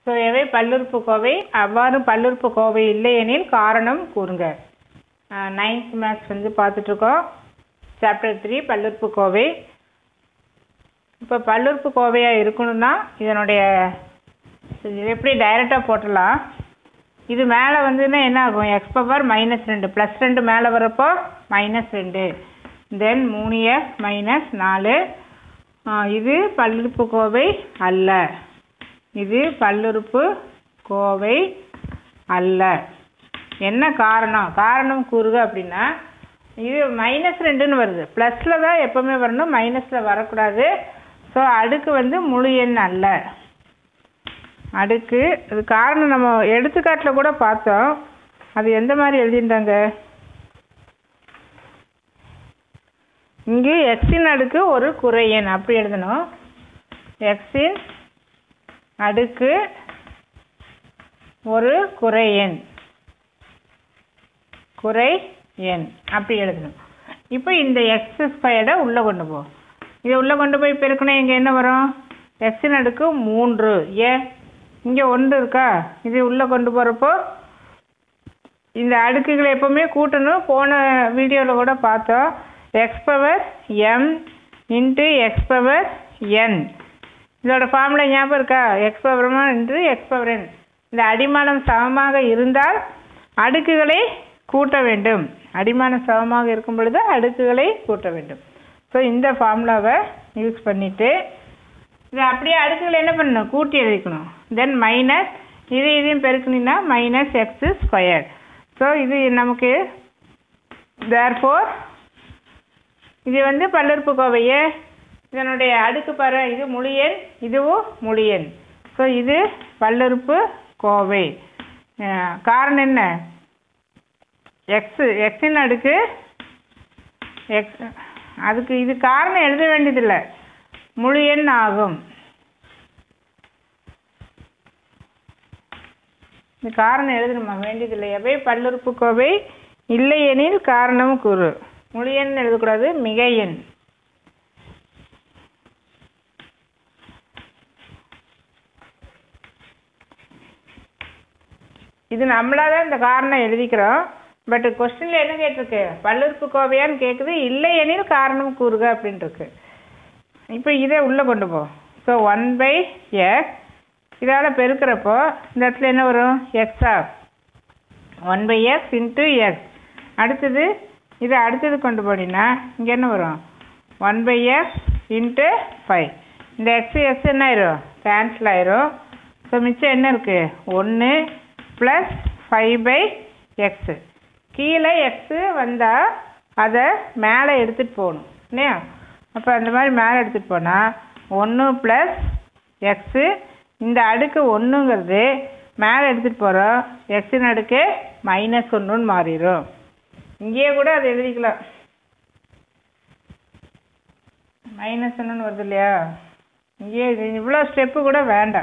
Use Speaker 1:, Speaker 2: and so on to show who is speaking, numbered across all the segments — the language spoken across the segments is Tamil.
Speaker 1: ஸோ எவை பல்லுறுப்புக்கோவை அவ்வாறு பல்லுறுப்புக்கோவை இல்லையெனில் காரணம் கூறுங்க நைன்த் மேத்ஸ் வந்து பார்த்துட்ருக்கோம் சாப்டர் த்ரீ பல்லுறுப்புக்கோவை இப்போ பல்லுறுப்புக்கோவையாக இருக்கணும்னா இதனுடைய இது எப்படி டைரெக்டாக போட்டுடலாம் இது மேலே வந்துன்னா என்ன ஆகும் எக்ஸ் பவர் மைனஸ் ரெண்டு ப்ளஸ் ரெண்டு மேலே வரப்போ மைனஸ் ரெண்டு தென் மூணு எக்ஸ் மைனஸ் நாலு இது பல்லுறுப்புக்கோவை அல்ல இது பல்லுறுப்பு கோவை அல்ல என்ன காரணம் காரணம் கூறுக அப்படின்னா இது மைனஸ் ரெண்டுன்னு வருது ப்ளஸில் தான் எப்போவுமே வரணும் மைனஸில் வரக்கூடாது ஸோ அடுக்கு வந்து முழு எண் அல்ல அடுக்கு அது காரணம் நம்ம எடுத்துக்காட்டில் கூட பார்த்தோம் அது எந்த மாதிரி எழுதியிருந்தாங்க இங்கு எக்ஸின் அடுக்கு ஒரு குறை எண் அப்படி எழுதணும் எக்ஸின் அடுக்கு ஒரு குறை எண் குறை எண் அப்படி எழுதணும் இப்போ இந்த எக்ஸ் ஸ்கொயர்டை உள்ளே கொண்டு போ இதை உள்ளே கொண்டு போய் பெருக்கணும் இங்கே என்ன வரும் எக்ஸின் அடுக்கு மூன்று ஏன் இங்கே ஒன்று இருக்கா இது உள்ளே கொண்டு போகிறப்போ இந்த அடுக்குகளை எப்போவுமே கூட்டணும் போன வீடியோவில் கூட பார்த்தோம் x power m into x power n இதோட ஃபார்முலா ஞாபகம் இருக்கா x power into x power n இந்த அடிமானம் சமமாக இருந்தால் அடுக்குகளை கூட்ட வேண்டும் அடிமானம் சமமாக இருக்கும் பொழுது அடுக்குகளை கூட்ட வேண்டும் ஸோ இந்த ஃபார்முலாவை யூஸ் பண்ணிவிட்டு இது அப்படியே அடுக்குகளை என்ன பண்ணணும் கூட்டி எழுதிக்கணும் தென் மைனஸ் இது இதையும் பெருக்குனீங்கன்னா மைனஸ் எக்ஸ் ஸ்கொயர் ஸோ இது நமக்கு தேர்ஃபோர் இது வந்து பல்லுறுப்புக்கோவையே இதனுடைய அடுக்கு பாரு இது முழு எண் இதுவும் முழு எண் ஸோ இது பல்லுறுப்பு கோவை காரணம் என்ன எக்ஸு எக்ஸின் அடுக்கு எக்ஸ் அதுக்கு இது காரணம் எழுத வேண்டியதில்லை முழு எண் ஆகும் இந்த காரணம் எழுதணுமா வேண்டியதில்லை எவை பல்லுறுப்புக்கோவை இல்லையெனில் காரணம் கூறு முழு எண் எழுதக்கூடாது மிக எண் இது நம்மளாக தான் இந்த காரணம் எழுதிக்கிறோம் பட் கொஸ்டினில் என்ன கேட்டிருக்கு பல்லுறுப்புக்கோவையான்னு கேட்குது இல்லையெனில் காரணம் கூறுக அப்படின்ட்டுருக்கு இப்போ இதை உள்ளே கொண்டு போ ஸோ ஒன் பை எக்ஸ் இதால் பெருக்கிறப்போ இந்த இடத்துல என்ன வரும் எக்ஸா one by x into x அடுத்தது இதை அடுத்தது கொண்டு போனீங்கன்னா இங்கே என்ன வரும் one by x into five இந்த எக்ஸ் எக்ஸ் என்ன ஆயிரும் கேன்சல் ஆயிரும் ஸோ மிச்சம் என்ன இருக்குது ஒன்று ப்ளஸ் ஃபைவ் பை எக்ஸு கீழே எக்ஸு வந்தால் அதை மேலே எடுத்துகிட்டு போகணும் இல்லையா அப்போ அந்த மாதிரி மேலே எடுத்துகிட்டு போனால் ஒன்று ப்ளஸ் எக்ஸு இந்த அடுக்கு ஒன்றுங்கிறது மேலே எடுத்துகிட்டு போகிறோம் எக்ஸின் அடுக்கு மைனஸ் ஒன்றுன்னு மாறிடும் இங்கேயே கூட அதை எழுதிக்கலாம் மைனஸ் ஒன்றுன்னு வருது இல்லையா இங்கேயே இவ்வளோ ஸ்டெப்பு கூட வேண்டாம்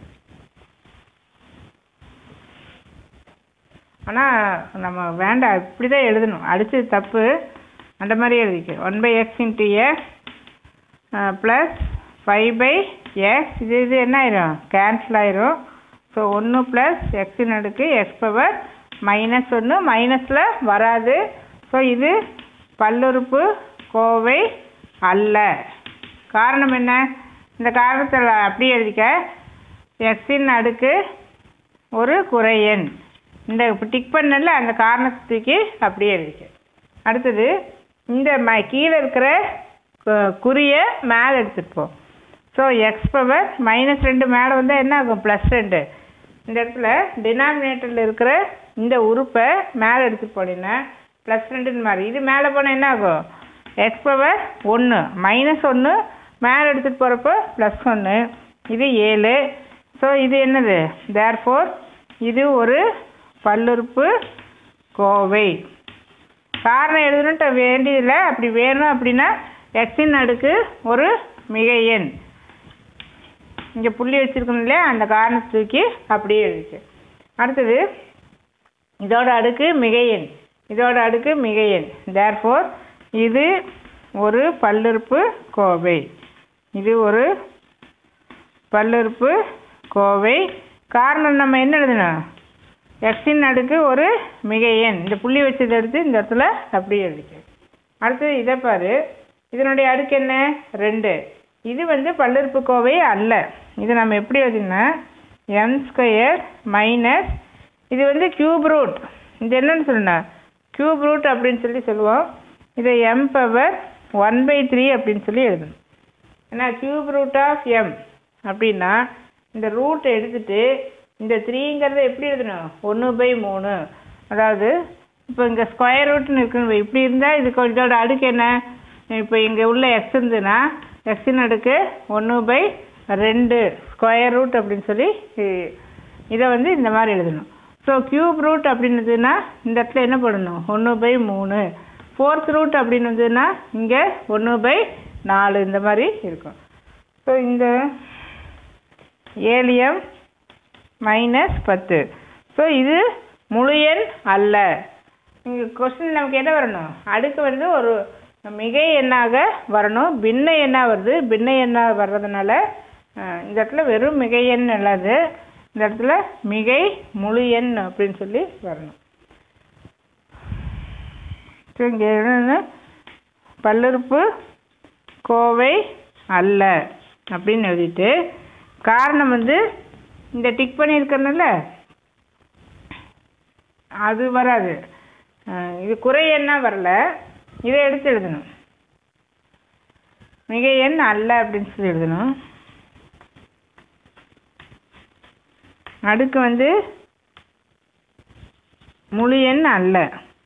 Speaker 1: ஆனால் நம்ம வேண்டாம் இப்படி தான் எழுதணும் அடித்தது தப்பு அந்த மாதிரி எழுதிக்க one by x into x plus five by x இது இது என்ன ஆயிரும் கேன்சல் ஆயிரும் ஸோ ஒன்று ப்ளஸ் எக்ஸின் அடுக்கு எக்ஸ் பவர் மைனஸ் ஒன்று மைனஸில் வராது ஸோ இது பல்லுறுப்பு கோவை அல்ல காரணம் என்ன இந்த காரணத்தில் அப்படியே எழுதிக்க எக்ஸின் அடுக்கு ஒரு குறை எண் இந்த இப்போ டிக் பண்ணல அந்த காரணத்தை தூக்கி அப்படியே எழுதிக்க அடுத்தது இந்த ம கீழே இருக்கிற குறியை மேலே எடுத்துகிட்டு போ ஸோ எக்ஸ் பவர் மைனஸ் ரெண்டு மேலே வந்தால் என்ன ஆகும் ப்ளஸ் ரெண்டு இந்த இடத்துல டினாமினேட்டரில் இருக்கிற இந்த உறுப்பை மேலே எடுத்துகிட்டு போனீங்கன்னா ப்ளஸ் ரெண்டுன்னு மாதிரி இது மேலே போனால் என்ன ஆகும் எக்ஸ் பவர் ஒன்று மைனஸ் ஒன்று மேலே எடுத்துகிட்டு போகிறப்போ ப்ளஸ் ஒன்று இது ஏழு ஸோ இது என்னது தேர்ஃபோர் இது ஒரு பல்லுறுப்பு கோவை காரணம் எழுதணுன்ட்டு வேண்டியதில்லை அப்படி வேணும் அப்படின்னா எக்ஸின் அடுக்கு ஒரு மிக எண் இங்கே புள்ளி வச்சுருக்கணும் இல்லையா அந்த காரணத்தை தூக்கி அப்படியே எழுதிச்சு அடுத்தது இதோட அடுக்கு மிக எண் இதோட அடுக்கு மிக எண் தேர்ஃபோர் இது ஒரு பல்லுறுப்பு கோவை இது ஒரு பல்லுறுப்பு கோவை காரணம் நம்ம என்ன எழுதணும் எக்ஸின் அடுக்கு ஒரு மிகை எண் இந்த புள்ளி வச்சதை எடுத்து இந்த இடத்துல அப்படியே எழுதிக்க அடுத்தது இதை பாரு இதனுடைய அடுக்கு என்ன ரெண்டு இது வந்து பல்லுறுப்புக்கோவை அல்ல இது நம்ம எப்படி எழுதினா எம் ஸ்கொயர் மைனஸ் இது வந்து கியூப் ரூட் இது என்னன்னு சொன்னா கியூப் ரூட் அப்படின்னு சொல்லி சொல்லுவோம் இதை m power one by three அப்படின்னு சொல்லி எழுதணும் ஏன்னா கியூப் ரூட் ஆஃப் எம் அப்படின்னா இந்த ரூட் எடுத்துட்டு இந்த த்ரீங்கிறத எப்படி எழுதணும் ஒன்று பை மூணு அதாவது இப்போ இங்கே ஸ்கொயர் ரூட்னு இருக்குன்னு இப்படி இருந்தால் இதுக்கு இதோட அடுக்கு என்ன இப்போ இங்கே உள்ள எக்ஸ் இருந்ததுன்னா எக்ஸின் அடுக்கு ஒன்று பை ரெண்டு ஸ்கொயர் ரூட் அப்படின்னு சொல்லி இ- இதை வந்து இந்த மாதிரி எழுதணும் ஸோ கியூப் ரூட் அப்படின்னதுன்னா இந்த இடத்துல என்ன பண்ணணும் ஒன்று பை மூணு ஃபோர்த் ரூட் அப்படின்னு வந்ததுன்னா இங்கே ஒன்று பை நாலு இந்த மாதிரி இருக்கும் ஸோ இந்த ஏழியம் மைனஸ் பத்து ஸோ இது முழு எண் அல்ல இங்கே கொஸ்டின் நமக்கு என்ன வரணும் அடுக்கு வந்து ஒரு மிகை எண்ணாக வரணும் பின்ன எண்ணாக வருது பின்ன எண்ணாக வர்றதுனால அஹ், இந்த இடத்துல வெறும் மிகை எண் அல்லாது இந்த இடத்துல மிகை முழு எண் அப்படின்னு சொல்லி வரணும் ஸோ இங்கே என்னென்ன பல்லுறுப்பு கோவை அல்ல அப்படின்னு எழுதிட்டு காரணம் வந்து இந்த டிக் பண்ணியிருக்கணும்ல அது வராது அஹ் இது குறை எண்ணா வரல இதை எடுத்து எழுதணும் மிக எண் அல்ல அப்படின்னு சொல்லி எழுதணும் அடுக்கு வந்து முழு எண் அல்ல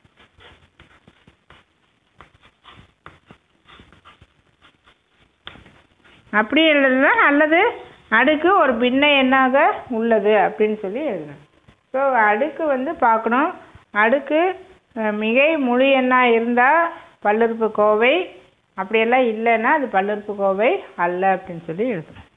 Speaker 1: அப்படி எழுதலாம் அல்லது அடுக்கு ஒரு பின்ன எண்ணாக உள்ளது அப்படின்னு சொல்லி எழுதணும் ஸோ அடுக்கு வந்து பார்க்கணும் அடுக்கு அஹ், மிகை முழு எண்ணாக இருந்தால் பல்லுறுப்பு கோவை அப்படியெல்லாம் இல்லைன்னா அது பல்லுறுப்பு கோவை அல்ல அப்படின்னு சொல்லி எழுதணும்